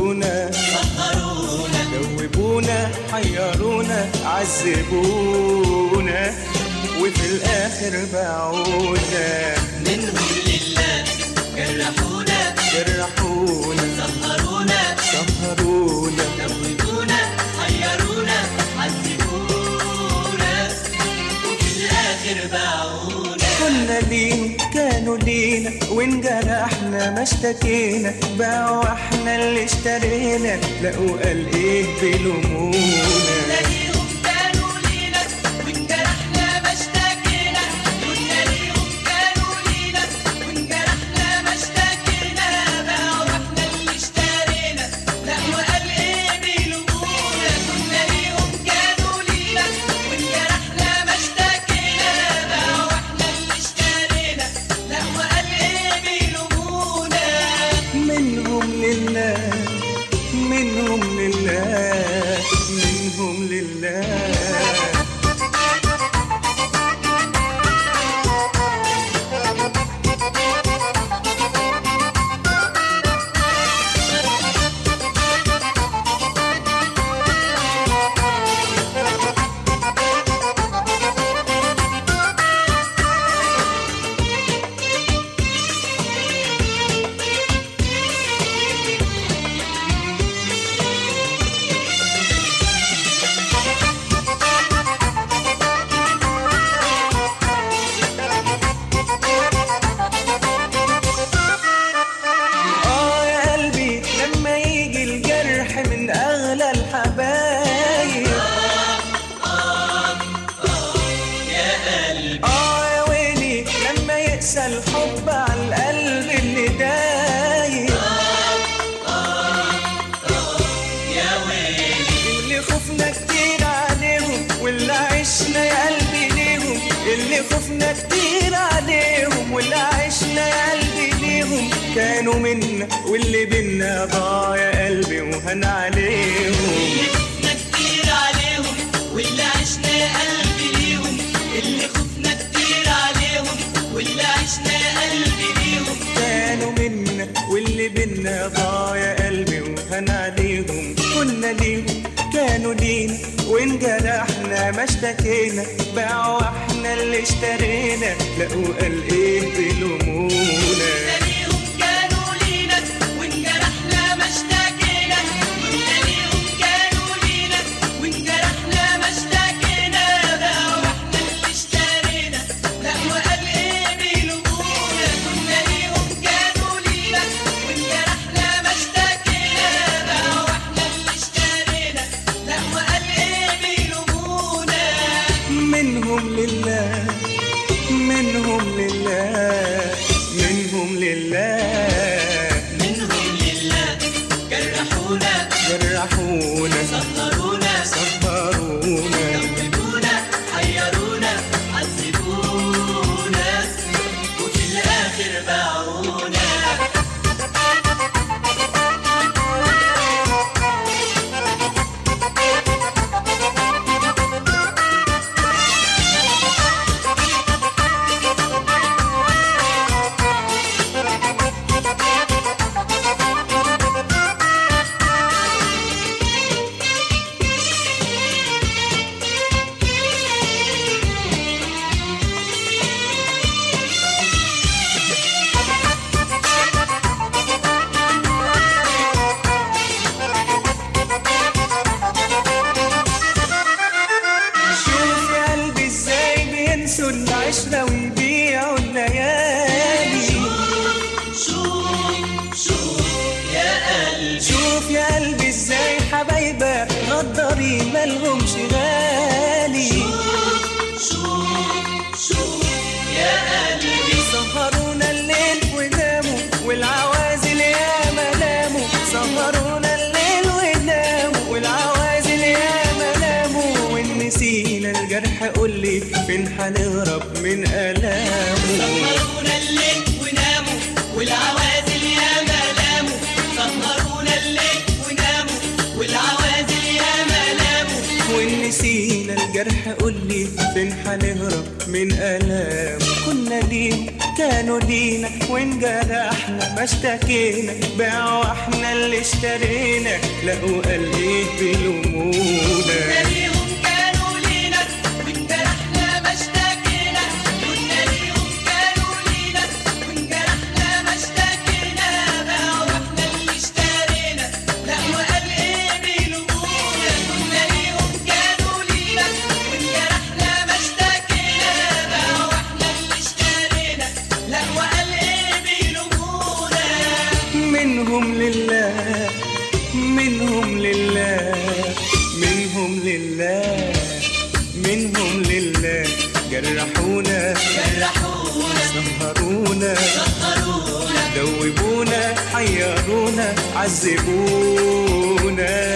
سهرونا دوبونا حيرونا عذبونا وفي الاخر باعونا منهم لله جرحونا جرحونا سهرونا سهرونا دوبونا حيرونا عذبونا وفي الآخر باعونا كنا ليهم كانوا لينا وانجرحنا ما اشتكينا باعوا احنا اللي اشترينا لقوا قال ايه بيلومونا نلاقيهم كانوا لينا وانجرحنا ما اشتكينا كنا ليهم كانوا لينا وانجرحنا ما اشتكينا باعوا احنا اللي اشترينا لا وقال ايه بيلومونا كنا ليهم كانوا لينا وانجرحنا ما اشتكينا باعوا احنا اللي اشترينا لا وقال ايه بيلومونا منهم لله منهم لله منهم لله اه يا قلبي لما يجي الجرح من اغلى الحبايب اه يا ويلي لما يقسى الحب على القلب اللي دايب يا ويلي اللي خفنا كتير عليهم واللي عشنا يا قلبي ليهم اللي خفنا كتير عليهم واللي عشنا يا قلبي ليهم كانوا منا واللي بينا ضاع يا قلبي وهن عليهم اللي خفنا كتير عليهم واللي عشنا يا قلبي ليهم اللي خفنا كتير عليهم واللي عشنا يا قلبي ليهم كانوا منا واللي بينا ضاع يا قلبي وهن عليهم كنا ليهم كانوا لينا وانجرحنا ما اشتكينا باعوا احنا اللي اشترينا لقوا قال ايه بيلومونا ليهم كانوا لينا وانجرحنا ما اشتكينا كنا ليهم كانوا لينا وانجرحنا ما اشتكينا باعوا احنا اللي اشترينا لا وقال ايه بيلومونا كنا ليهم كانوا لينا وانجرحنا ما اشتكينا باعوا احنا اللي اشترينا لا وقال ايه بيلومونا منهم لله منهم لله منهم لله منهم لله جرحونا جرحونا سهرونا سهرونا دوبونا حيرونا عذبونا وفي الآخر باعونا شوف يا قلبي ازاي بينسوا العشرة ويبيعوا الليالي شوف شوف يا قلبي شوف يا قلبي ازاي حبايبك غدارين مالهمش غالي شوف شوف يا قلبي سهرونا الليل وناموا والعوازل ياما ناموا سهرونا الليل وناموا والعوازل ياما ناموا وان نسينا الجرح قولي فين هنهرب من ألامه سهرونا الليل وناموا والعوازل يا ملاموا سهرونا الليل وناموا والعوازل يا ملاموا وان نسينا الجرح قولي فين هنهرب من ألامه كنا ليه كانوا لينا وانجرحنا ما اشتكينا باعوا احنا اللي اشترينا لقوا قال ايه بيلومونا ليهم كانوا لينا وانجرحنا ما اشتكينا قلنا ليهم كانوا لينا وانجرحنا ما اشتكينا بقى واحنا اللي اشترينا لا وقال ايه بيلومونا قلنا ليهم كانوا لينا وانجرحنا ما اشتكينا بقى واحنا اللي اشترينا لا وقال ايه بيلومونا منهم لله منهم لله منهم لله منهم لله جرحونا جرحونا سهرونا سهرونا دوبونا حيرونا عذبونا